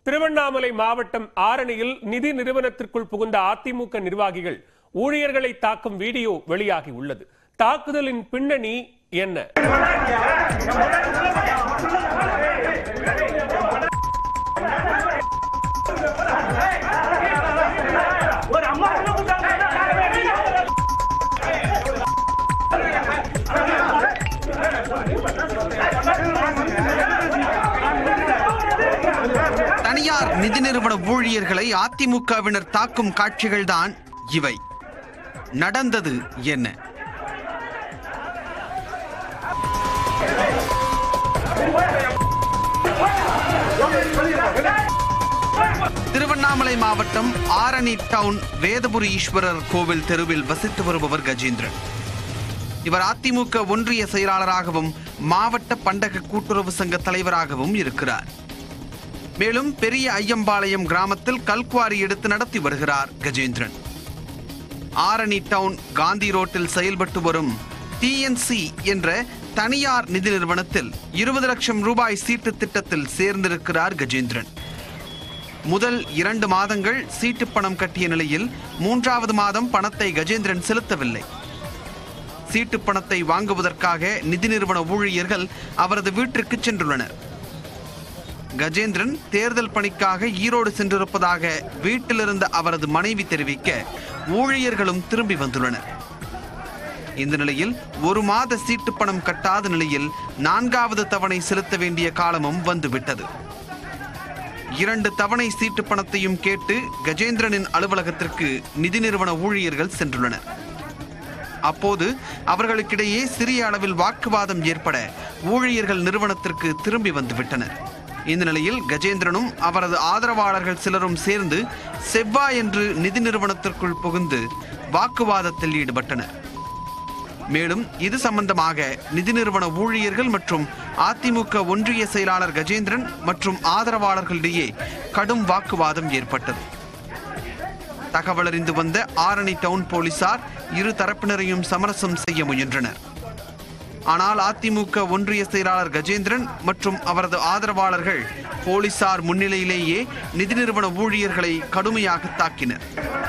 திருவண்ணாமலை மாவட்டம் ஆரணியில் நிதி நிறுவனத்திற்குள் புகுந்த அதிமுக நிர்வாகிகள் ஊழியர்களை தாக்கும் வீடியோ வெளியாகி உள்ளது தாக்குதலின் பின்னணி என்ன தனியார் நிதி நிறுவன ஊழியர்களை அதிமுகவினர் தாக்கும் காட்சிகள்தான் இவை நடந்தது என்ன திருவண்ணாமலை மாவட்டம் ஆரணி டவுன் வேதபுரி ஈஸ்வரர் கோவில் தெருவில் வசித்து வருபவர் கஜேந்திரன் இவர் அதிமுக ஒன்றிய செயலாளராகவும் மாவட்ட பண்டக கூட்டுறவு சங்க தலைவராகவும் இருக்கிறார் மேலும் பெரிய ஐயம்பாளையம் கிராமத்தில் கல்குவாரி எடுத்து நடத்தி வருகிறார் கஜேந்திரன் ஆரணி டவுன் காந்தி ரோட்டில் செயல்பட்டு வரும் டிஎன்சி என்ற தனியார் நிதி நிறுவனத்தில் இருபது லட்சம் ரூபாய் சீட்டு திட்டத்தில் சேர்ந்திருக்கிறார் கஜேந்திரன் முதல் இரண்டு மாதங்கள் சீட்டு பணம் கட்டிய நிலையில் மூன்றாவது மாதம் பணத்தை கஜேந்திரன் செலுத்தவில்லை சீட்டு பணத்தை வாங்குவதற்காக நிதி நிறுவன ஊழியர்கள் அவரது வீட்டிற்கு சென்றுள்ளனர் கஜேந்திரன் தேர்தல் பணிக்காக ஈரோடு சென்றிருப்பதாக வீட்டிலிருந்த அவரது மனைவி தெரிவிக்க ஊழியர்களும் திரும்பி வந்துள்ளனர் இந்த நிலையில் ஒரு மாத சீட்டு பணம் கட்டாத நிலையில் நான்காவது தவணை செலுத்த வேண்டிய காலமும் வந்துவிட்டது இரண்டு தவணை சீட்டு பணத்தையும் கேட்டு கஜேந்திரனின் அலுவலகத்திற்கு நிதி நிறுவன ஊழியர்கள் சென்றுள்ளனர் அப்போது அவர்களுக்கிடையே சிறிய அளவில் வாக்குவாதம் ஏற்பட ஊழியர்கள் நிறுவனத்திற்கு திரும்பி வந்துவிட்டனர் இந்த நிலையில் கஜேந்திரனும் அவரது ஆதரவாளர்கள் சிலரும் சேர்ந்து செவ்வாயன்று நிதி நிறுவனத்திற்குள் புகுந்து வாக்குவாதத்தில் ஈடுபட்டனர் மேலும் இது சம்பந்தமாக நிதி நிறுவன ஊழியர்கள் மற்றும் அதிமுக ஒன்றிய செயலாளர் கஜேந்திரன் மற்றும் ஆதரவாளர்களிடையே கடும் வாக்குவாதம் ஏற்பட்டது தகவல் அறிந்து வந்த ஆரணி டவுன் போலீசார் இரு தரப்பினரையும் சமரசம் செய்ய முயன்றனர் ஆனால் அதிமுக ஒன்றிய செயலாளர் கஜேந்திரன் மற்றும் அவரது ஆதரவாளர்கள் போலீசார் முன்னிலையிலேயே நிதி நிறுவன ஊழியர்களை கடுமையாக தாக்கினர்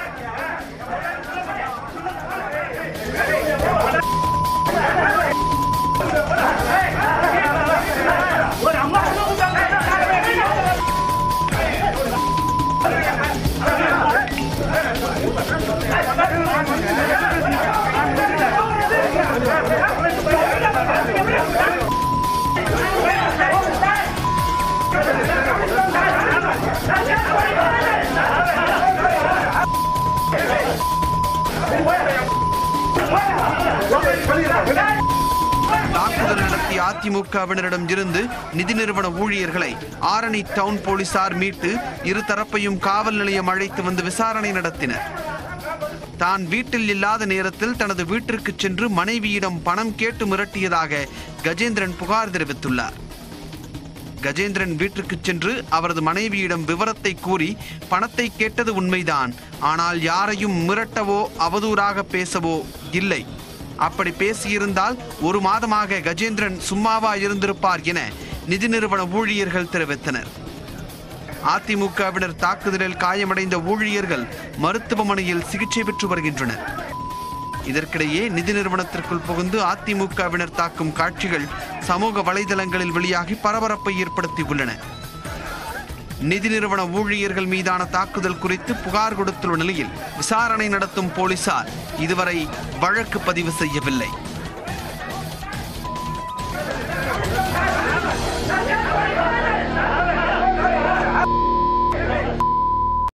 தாக்குதல் நடத்திய அதிமுகவினரிடம் இருந்து நிதி நிறுவன ஊழியர்களை ஆரணி டவுன் போலீசார் மீட்டு இரு தரப்பையும் காவல் நிலையம் அழைத்து வந்து விசாரணை நடத்தினர் தான் வீட்டில் இல்லாத நேரத்தில் தனது வீட்டிற்கு சென்று மனைவியிடம் பணம் கேட்டு மிரட்டியதாக கஜேந்திரன் புகார் தெரிவித்துள்ளார் கஜேந்திரன் வீட்டிற்கு சென்று அவரது மனைவியிடம் விவரத்தை கூறி பணத்தை கேட்டது உண்மைதான் ஆனால் யாரையும் மிரட்டவோ அவதூறாக பேசவோ இல்லை அப்படி பேசியிருந்தால் ஒரு மாதமாக கஜேந்திரன் சும்மாவா இருந்திருப்பார் என நிதி நிறுவன ஊழியர்கள் தெரிவித்தனர் அதிமுகவினர் தாக்குதலில் காயமடைந்த ஊழியர்கள் மருத்துவமனையில் சிகிச்சை பெற்று வருகின்றனர் இதற்கிடையே நிதி நிறுவனத்திற்குள் புகுந்து அதிமுகவினர் தாக்கும் காட்சிகள் சமூக வலைதளங்களில் வெளியாகி பரபரப்பை ஏற்படுத்தியுள்ளன நிதி நிறுவன ஊழியர்கள் மீதான தாக்குதல் குறித்து புகார் கொடுத்துள்ள நிலையில் விசாரணை நடத்தும் போலீசார் இதுவரை வழக்கு பதிவு செய்யவில்லை